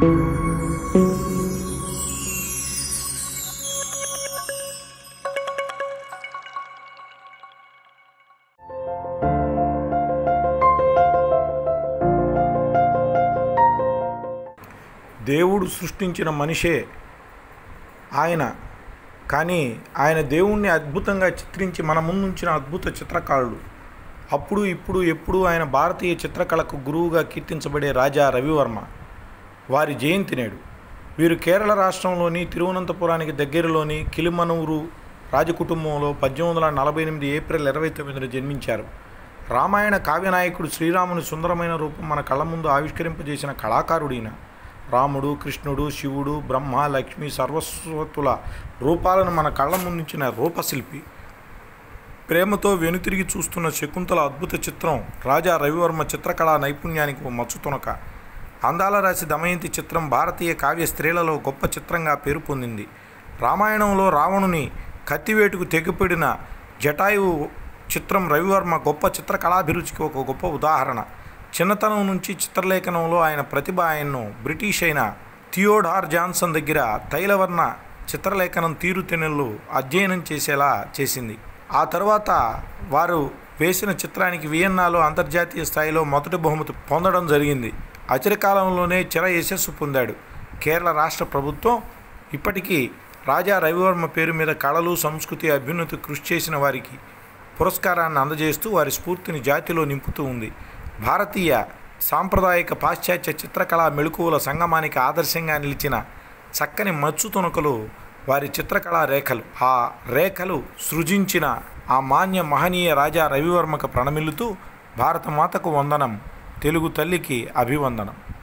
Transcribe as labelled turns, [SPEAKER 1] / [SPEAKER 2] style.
[SPEAKER 1] దేవుడు సృష్టించిన మనిషే ఆయన కానీ ఆయన దేవుణ్ణి అద్భుతంగా చిత్రించి మన ముందుంచిన అద్భుత చిత్రకారుడు అప్పుడు ఇప్పుడు ఎప్పుడు ఆయన భారతీయ చిత్రకళకు గురువుగా కీర్తించబడే రాజా రవివర్మ వారి జయంతి నేడు వీరు కేరళ రాష్ట్రంలోని తిరువనంతపురానికి దగ్గరలోని కిలిమనూరు రాజకుటుంబంలో పద్దెనిమిది వందల నలభై ఎనిమిది ఏప్రిల్ ఇరవై తొమ్మిదిన జన్మించారు రామాయణ కావ్యనాయకుడు శ్రీరాముని సుందరమైన రూపం మన కళ్ళ ముందు ఆవిష్కరింపజేసిన కళాకారుడైన రాముడు కృష్ణుడు శివుడు బ్రహ్మ లక్ష్మి సర్వస్వతుల రూపాలను మన కళ్ళ ముందుంచిన రూపశిల్పి ప్రేమతో వెనుతిరిగి చూస్తున్న శకుంతల అద్భుత చిత్రం రాజా రవివర్మ చిత్రకళా నైపుణ్యానికి ఓ మచ్చుతునక అందాల రాశి దమయంతి చిత్రం భారతీయ కావ్య స్త్రీలలో గొప్ప చిత్రంగా పేరు పొందింది రామాయణంలో రావణుని కత్తివేటుకు తెగిపడిన జటాయువు చిత్రం రవివర్మ గొప్ప చిత్రకళాభిరుచికి ఒక గొప్ప ఉదాహరణ చిన్నతనం నుంచి చిత్రలేఖనంలో ఆయన ప్రతిభ ఆయన్ను బ్రిటిష్ అయిన థియోడార్ జాన్సన్ దగ్గర తైలవర్ణ చిత్రలేఖనం తీరుతెన్నులు అధ్యయనం చేసేలా చేసింది ఆ తర్వాత వారు వేసిన చిత్రానికి వియన్నాలో అంతర్జాతీయ స్థాయిలో మొదటి బహుమతి పొందడం జరిగింది అచిరకాలంలోనే చిర యశస్సు పొందాడు కేరళ రాష్ట్ర ప్రభుత్వం ఇప్పటికీ రాజా రవివర్మ పేరు మీద కళలు సంస్కృతి అభ్యున్నతి కృషి చేసిన వారికి పురస్కారాన్ని అందజేస్తూ వారి స్ఫూర్తిని జాతిలో నింపుతూ ఉంది భారతీయ సాంప్రదాయిక పాశ్చాత్య చిత్రకళా మెళుకువల సంగమానికి ఆదర్శంగా నిలిచిన చక్కని మచ్చు తునకలు వారి చిత్రకళా రేఖలు ఆ రేఖలు సృజించిన ఆ మాన్య మహనీయ రాజా రవివర్మకు ప్రణమిల్లుతూ భారతమాతకు వందనం తెలుగు తల్లికి అభివందనం